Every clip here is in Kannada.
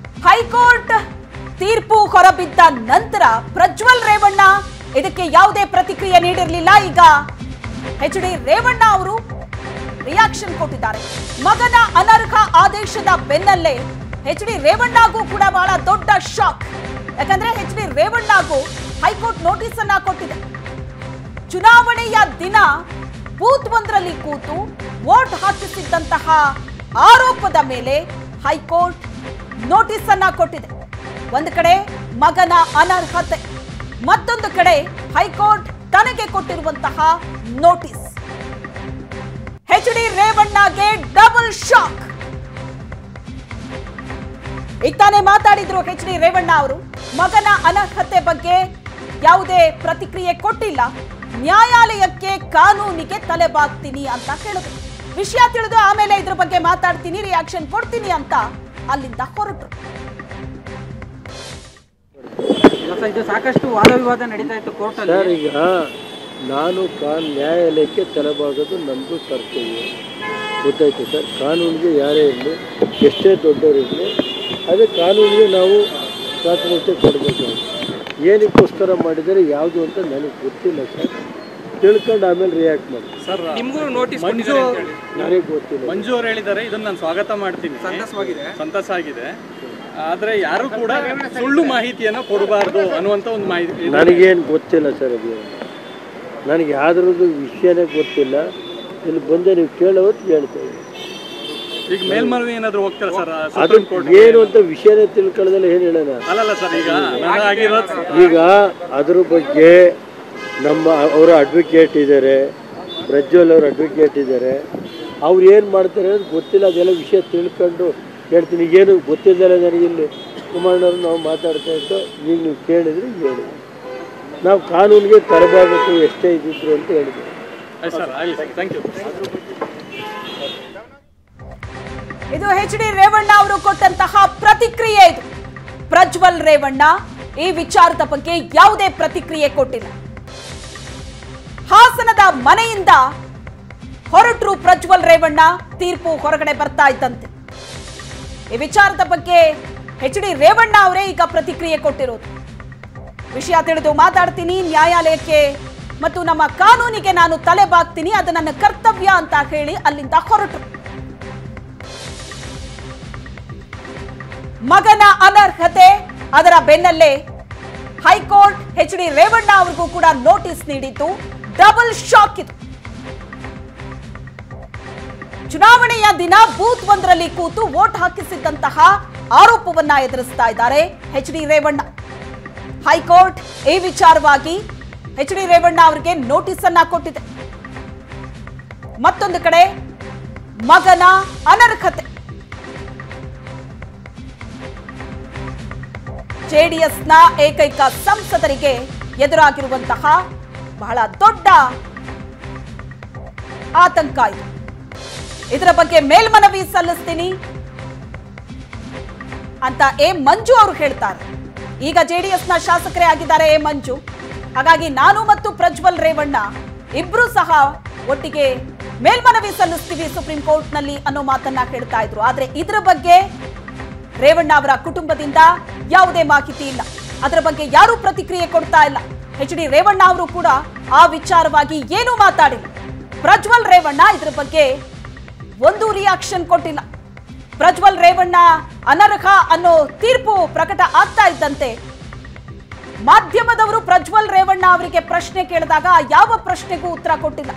ಹೈಕೋರ್ಟ್ ತೀರ್ಪು ಹೊರಬಿದ್ದ ನಂತರ ಪ್ರಜ್ವಲ್ ರೇವಣ್ಣ ಇದಕ್ಕೆ ಯಾವುದೇ ಪ್ರತಿಕ್ರಿಯೆ ನೀಡಿರಲಿಲ್ಲ ಈಗ ಎಚ್ ಡಿ ರೇವಣ್ಣ ಅವರು ರಿಯಾಕ್ಷನ್ ಕೊಟ್ಟಿದ್ದಾರೆ ಮಗನ ಅನರ್ಹ ಆದೇಶದ ಬೆನ್ನಲ್ಲೇ ಎಚ್ ಡಿ ರೇವಣ್ಣಗೂ ಕೂಡ ಬಹಳ ದೊಡ್ಡ ಶಾಕ್ ಯಾಕಂದ್ರೆ ಎಚ್ ಡಿ ರೇವಣ್ಣಗೂ ಹೈಕೋರ್ಟ್ ನೋಟಿಸ್ ಅನ್ನ ಕೊಟ್ಟಿದೆ ಚುನಾವಣೆಯ ದಿನ ಬೂತ್ ಒಂದರಲ್ಲಿ ಕೂತು ವೋಟ್ ಹಾಕಿಸಿದ್ದಂತಹ ಆರೋಪದ ಮೇಲೆ ಹೈಕೋರ್ಟ್ ನೋಟಿಸ್ ಅನ್ನ ಕೊಟ್ಟಿದೆ ಒಂದು ಕಡೆ ಮಗನ ಅನರ್ಹತೆ ಮತ್ತೊಂದು ಕಡೆ ಹೈಕೋರ್ಟ್ ತನಗೆ ಕೊಟ್ಟಿರುವಂತಹ ನೋಟಿಸ್ ಎಚ್ ಡಿ ರೇವಣ್ಣಗೆ ಡಬಲ್ ಶಾಕ್ ಈಗ ತಾನೇ ಮಾತಾಡಿದ್ರು ಎಚ್ ಡಿ ರೇವಣ್ಣ ಅವರು ಮಗನ ಅನರ್ಹತೆ ಬಗ್ಗೆ ಯಾವುದೇ ಪ್ರತಿಕ್ರಿಯೆ ಕೊಟ್ಟಿಲ್ಲ ನ್ಯಾಯಾಲಯಕ್ಕೆ ಕಾನೂನಿಗೆ ತಲೆಬಾಗ್ತೀನಿ ಅಂತ ಹೇಳಿದ್ರು ವಿಷಯ ತಿಳಿದು ಆಮೇಲೆ ಇದ್ರ ಬಗ್ಗೆ ಮಾತಾಡ್ತೀನಿ ರಿಯಾಕ್ಷನ್ ಕೊಡ್ತೀನಿ ಅಂತ ಅಲ್ಲಿಂದ ಹೊರಟರು ಸರ್ ಇದು ಸಾಕಷ್ಟು ವಾದ ವಿವಾದ ನಡೀತಾ ಇತ್ತು ಕೋರ್ಟಲ್ಲಿ ಸರ್ ಈಗ ನಾನು ಕಾನ್ ನ್ಯಾಯಾಲಯಕ್ಕೆ ತಲೆಬಾಗೋದು ನಮ್ಮದು ಕರ್ತವ್ಯ ಗೊತ್ತಾಯ್ತು ಸರ್ ಕಾನೂನಿಗೆ ಯಾರೇ ಇರಲಿ ಎಷ್ಟೇ ದೊಡ್ಡವರಿರಲಿ ಅದೇ ಕಾನೂನಿಗೆ ನಾವು ಪ್ರಾತಿನಿಧ್ಯ ಕೊಡಬೇಕು ಏನಕ್ಕೋಸ್ಕರ ಮಾಡಿದರೆ ಯಾವುದು ಅಂತ ನನಗೆ ಗೊತ್ತಿಲ್ಲ ಸರ್ ತಿಳ್ಕೊಂಡು ಆಮೇಲೆ ರಿಯಾಕ್ಟ್ ಮಾಡಿ ಸರ್ ನಿಮಗೂ ನೋಟಿಸ್ ಮಂಜು ನನಗೆ ಗೊತ್ತಿಲ್ಲ ಮಂಜು ಅವ್ರು ಹೇಳಿದ್ದಾರೆ ಇದನ್ನ ನಾನು ಸ್ವಾಗತ ಮಾಡ್ತೀನಿ ಸಂತಸವಾಗಿದೆ ಸಂತಸ ಆಗಿದೆ ಆದ್ರೆ ಯಾರು ಕೂಡ ಸುಳ್ಳು ಮಾಹಿತಿಯನ್ನ ಕೊಡಬಾರ್ದು ಅನ್ನುವಂತ ಒಂದು ಮಾಹಿತಿ ಇದು. ನನಗೇನು ಗೊತ್ತಿಲ್ಲ ಸರ್ ಅದು ನನಗೆ ಯಾವ್ದ್ರದ್ದು ವಿಷಯನೇ ಗೊತ್ತಿಲ್ಲ ಇಲ್ಲಿ ಬಂದೆ ನೀವು ಕೇಳೋವತ್ತು ಹೇಳ್ತೇವೆ ಈಗ ಮೇಲ್ಮನವಿ ಏನಾದ್ರು ಹೋಗ್ತಾರೆ ಸರ್ ಅದು ಸುಪ್ರೀಂ ಕೋರ್ಟ್ ಏನು ಅಂತ ವಿಷಯನೇ ತಿಳ್ಕೊಳ್ಳೋದಲ್ಲ ಏನು ಹೇಳೋಣ ಅಲ್ಲಲ್ಲ ಸರ್ ಈಗ ನನಗಾಗಿರೋದು ಈಗ ಅದ್ರ ಬಗ್ಗೆ ನಮ್ಮ ಅವರ ಅಡ್ವೊಕೇಟ್ ಇದ್ದಾರೆ ಪ್ರಜ್ವಲ್ ಅವ್ರ ಅಡ್ವೊಕೇಟ್ ಇದ್ದಾರೆ ಅವ್ರು ಏನು ಮಾಡ್ತಾರೆ ಅನ್ನೋದು ಗೊತ್ತಿಲ್ಲ ಅದೆಲ್ಲ ವಿಷಯ ತಿಳ್ಕೊಂಡು ಹೇಳ್ತೀನಿ ಏನು ಗೊತ್ತಿದ್ದಲ್ಲ ನನಗೆ ಇಲ್ಲಿ ಕುಮಾರಣ್ಣವ್ರು ನಾವು ಮಾತಾಡ್ತಾ ಇತ್ತು ಈಗ ನೀವು ಕೇಳಿದ್ರೆ ಹೇಳಿ ನಾವು ಕಾನೂನಿಗೆ ತರಬಾರಬೇಕು ಎಷ್ಟೇ ಇದ್ದಿದ್ರು ಅಂತ ಹೇಳಿದೆ ಆಯ್ತು ಸರ್ ಆಗಲಿ ಸರ್ ಥ್ಯಾಂಕ್ ಯು ಇದು ಎಚ್ ಡಿ ರೇವಣ್ಣ ಅವರು ಕೊಟ್ಟಂತಹ ಪ್ರತಿಕ್ರಿಯೆ ಇದು ಪ್ರಜ್ವಲ್ ರೇವಣ್ಣ ಈ ವಿಚಾರದ ಬಗ್ಗೆ ಯಾವುದೇ ಪ್ರತಿಕ್ರಿಯೆ ಕೊಟ್ಟಿಲ್ಲ ಹಾಸನದ ಮನೆಯಿಂದ ಹೊರಟರು ಪ್ರಜ್ವಲ್ ರೇವಣ್ಣ ತೀರ್ಪು ಹೊರಗಡೆ ಬರ್ತಾ ಇದ್ದಂತೆ ಈ ವಿಚಾರದ ಬಗ್ಗೆ ಎಚ್ ಡಿ ರೇವಣ್ಣ ಅವರೇ ಈಗ ಪ್ರತಿಕ್ರಿಯೆ ಕೊಟ್ಟಿರೋದು ವಿಷಯ ತಿಳಿದು ಮಾತಾಡ್ತೀನಿ ನ್ಯಾಯಾಲಯಕ್ಕೆ ಮತ್ತು ನಮ್ಮ ಕಾನೂನಿಗೆ ನಾನು ತಲೆ ಬಾಗ್ತೀನಿ ಅದು ನನ್ನ ಕರ್ತವ್ಯ ಅಂತ ಹೇಳಿ ಅಲ್ಲಿಂದ ಹೊರಟರು ಮಗನ ಅನರ್ಹತೆ ಅದರ ಬೆನ್ನಲ್ಲೇ ಹೈಕೋರ್ಟ್ ಎಚ್ ಡಿ ರೇವಣ್ಣ ಅವರಿಗೂ ಕೂಡ ನೋಟಿಸ್ ನೀಡಿದ್ದು ಡಬಲ್ ಶಾಕ್ ಇದು ಚುನಾವಣೆಯ ದಿನ ಬೂತ್ ಒಂದರಲ್ಲಿ ಕೂತು ವೋಟ್ ಹಾಕಿಸಿದ್ದಂತಹ ಆರೋಪವನ್ನ ಎದುರಿಸ್ತಾ ಇದ್ದಾರೆ ಎಚ್ ಡಿ ರೇವಣ್ಣ ಹೈಕೋರ್ಟ್ ಈ ವಿಚಾರವಾಗಿ ಎಚ್ ಡಿ ರೇವಣ್ಣ ಅವರಿಗೆ ನೋಟಿಸ್ ಅನ್ನ ಕೊಟ್ಟಿದೆ ಮತ್ತೊಂದು ಕಡೆ ಮಗನ ಅನರ್ಹತೆ ಜೆಡಿಎಸ್ನ ಏಕೈಕ ಸಂಸದರಿಗೆ ಎದುರಾಗಿರುವಂತಹ ಬಹಳ ದೊಡ್ಡ ಆತಂಕ ಇದು ಇದರ ಬಗ್ಗೆ ಮೇಲ್ಮನವಿ ಸಲ್ಲಿಸ್ತೀನಿ ಅಂತ ಎ ಮಂಜು ಅವರು ಹೇಳ್ತಾರೆ ಈಗ ಜೆಡಿಎಸ್ನ ಶಾಸಕರೇ ಆಗಿದ್ದಾರೆ ಎ ಮಂಜು ಹಾಗಾಗಿ ನಾನು ಮತ್ತು ಪ್ರಜ್ವಲ್ ರೇವಣ್ಣ ಇಬ್ರು ಸಹ ಒಟ್ಟಿಗೆ ಮೇಲ್ಮನವಿ ಸಲ್ಲಿಸ್ತೀವಿ ಸುಪ್ರೀಂ ಕೋರ್ಟ್ನಲ್ಲಿ ಅನ್ನೋ ಮಾತನ್ನ ಹೇಳ್ತಾ ಇದ್ರು ಆದ್ರೆ ಇದರ ಬಗ್ಗೆ ರೇವಣ್ಣ ಅವರ ಕುಟುಂಬದಿಂದ ಯಾವುದೇ ಮಾಹಿತಿ ಇಲ್ಲ ಅದರ ಬಗ್ಗೆ ಯಾರೂ ಪ್ರತಿಕ್ರಿಯೆ ಕೊಡ್ತಾ ಇಲ್ಲ ಎಚ್ ಡಿ ರೇವಣ್ಣ ಅವರು ಕೂಡ ಆ ವಿಚಾರವಾಗಿ ಏನೂ ಮಾತಾಡಿಲ್ಲ ಪ್ರಜ್ವಲ್ ರೇವಣ್ಣ ಇದರ ಬಗ್ಗೆ ಒಂದು ರಿಯಾಕ್ಷನ್ ಕೊಟ್ಟಿಲ್ಲ ಪ್ರಜ್ವಲ್ ರೇವಣ್ಣ ಅನರ್ಹ ಅನ್ನೋ ತೀರ್ಪು ಪ್ರಕಟ ಆಗ್ತಾ ಇದ್ದಂತೆ ಮಾಧ್ಯಮದವರು ಪ್ರಜ್ವಲ್ ರೇವಣ್ಣ ಅವರಿಗೆ ಪ್ರಶ್ನೆ ಕೇಳಿದಾಗ ಯಾವ ಪ್ರಶ್ನೆಗೂ ಉತ್ತರ ಕೊಟ್ಟಿಲ್ಲ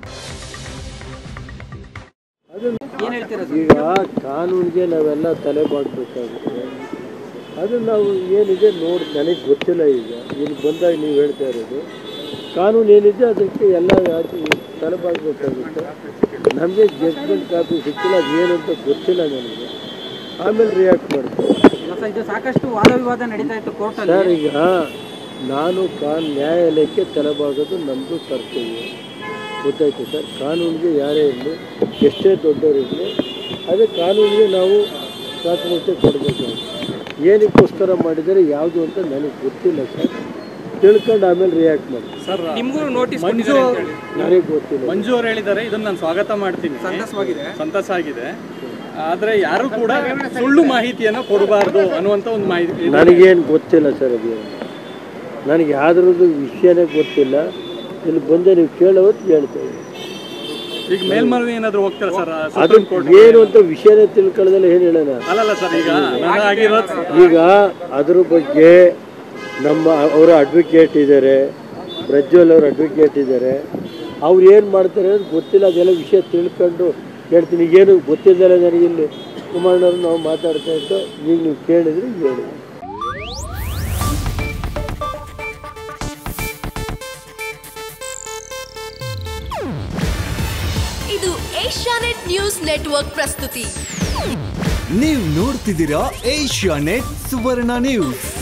ಏನ್ ಹೇಳ್ತೀರಾ ಈಗ ಕಾನೂನಿಗೆ ನಾವೆಲ್ಲ ತಲೆ ಬಾಗಬೇಕಾಗುತ್ತೆ ಅದು ನಾವು ಏನಿದೆ ನೋಡಿ ನನಗೆ ಗೊತ್ತಿಲ್ಲ ಈಗ ಇಲ್ಲಿ ಬಂದಾಗ ನೀವು ಹೇಳ್ತಾ ಇರೋದು ಕಾನೂನು ಏನಿದೆ ಅದಕ್ಕೆ ಎಲ್ಲ ಹಾಕಿ ತಲೆ ಬಾಗಬೇಕಾಗುತ್ತೆ ನಮಗೆ ಜಡ್ಜ್ಮೆಂಟ್ ಕಾಪಿ ಸಿಕ್ಕಿಲ್ಲ ಅದು ಏನು ಅಂತ ಗೊತ್ತಿಲ್ಲ ನನಗೆ ಆಮೇಲೆ ರಿಯಾಕ್ಟ್ ಮಾಡ್ತೀನಿ ಸರ್ ಇದು ಸಾಕಷ್ಟು ವಾದ ವಿವಾದ ನಡೀತಾ ಇತ್ತು ಕೋರ್ಟಲ್ಲಿ ಸರ್ ಈಗ ನಾನು ಕಾನ್ ನ್ಯಾಯಾಲಯಕ್ಕೆ ತಲೆಬಾಗೋದು ನಮ್ಮದು ಕರ್ತವ್ಯ ಗೊತ್ತಾಯ್ತು ಸರ್ ಕಾನೂನಿಗೆ ಯಾರೇ ಇರಲಿ ಎಷ್ಟೇ ದೊಡ್ಡವರಿರಲಿ ಅದೇ ಕಾನೂನಿಗೆ ನಾವು ಪ್ರಾತಿನಿಧ್ಯ ಕೊಡಬೇಕು ಏನಕ್ಕೋಸ್ಕರ ಮಾಡಿದರೆ ಯಾವುದು ಅಂತ ನನಗೆ ಗೊತ್ತಿಲ್ಲ ಸರ್ ತಿಳ್ಕೊಂಡು ಆಮೇಲೆ ರಿಯಾಕ್ಟ್ ಮಾಡಿ ಸರ್ ನಿಮ್ಗೂ ನೋಟಿಸ್ ಮಂಜು ನನಗೆ ಗೊತ್ತಿಲ್ಲ ಮಂಜು ಅವ್ರು ಹೇಳಿದ್ದಾರೆ ಇದನ್ನ ನಾನು ಸ್ವಾಗತ ಮಾಡ್ತೀನಿ ಸಂತಸವಾಗಿದೆ ಸಂತಸ ಆಗಿದೆ ಆದ್ರೆ ಯಾರು ಕೂಡ ಸುಳ್ಳು ಮಾಹಿತಿಯನ್ನ ಕೊಡಬಾರ್ದು ಅನ್ನುವಂತ ಒಂದು ಮಾಹಿತಿ ನನಗೇನು ಗೊತ್ತಿಲ್ಲ ಸರ್ ಅದು ನನಗೆ ಯಾವ್ದ್ರದ್ದು ವಿಷಯನೇ ಗೊತ್ತಿಲ್ಲ ಇಲ್ಲಿ ಬಂದೆ ನೀವು ಕೇಳೋದು ಹೇಳ್ತೇವೆ ಈಗ ಮೇಲ್ಮನವಿ ಏನಾದ್ರು ಹೋಗ್ತಾರೆ ಸರ್ ಅದು ಸುಪ್ರೀಂ ಕೋರ್ಟ್ ಏನು ಅಂತ ವಿಷಯನೇ ತಿಳ್ಕೊಳ್ಳೋದಲ್ಲ ಏನು ಹೇಳೋಣ ಅಲ್ಲಲ್ಲ ಸರ್ ಈಗ ನಾನು ಆಗಿರೋದು ಈಗ ಅದ್ರ ಬಗ್ಗೆ ನಮ್ಮ ಅವರ ಅಡ್ವೊಕೇಟ್ ಇದ್ದಾರೆ ಪ್ರಜ್ವಲ್ ಅವ್ರ ಅಡ್ವೊಕೇಟ್ ಇದ್ದಾರೆ ಅವ್ರು ಏನು ಮಾಡ್ತಾರೆ ಅನ್ನೋದು ಗೊತ್ತಿಲ್ಲ ಅದೆಲ್ಲ ವಿಷಯ ತಿಳ್ಕೊಂಡು ಹೇಳ್ತೀನಿ ಈಗೇನು ಗೊತ್ತಿದ್ದಲ್ಲ ನನಗೆ ಇಲ್ಲಿ ಕುಮಾರಣ್ಣವ್ರು ನಾವು ಮಾತಾಡ್ತಾ ಇದ್ದು ಈಗ ನೀವು ಕೇಳಿದ್ರೆ ಹೇಳಿ ಇದು ಏಷ್ಯಾನೆಟ್ ನ್ಯೂಸ್ ನೆಟ್ವರ್ಕ್ ಪ್ರಸ್ತುತಿ ನೀವು ನೋಡ್ತಿದ್ದೀರಾ ಏಷ್ಯಾ ನೆಟ್ ಸುವರ್ಣ ನ್ಯೂಸ್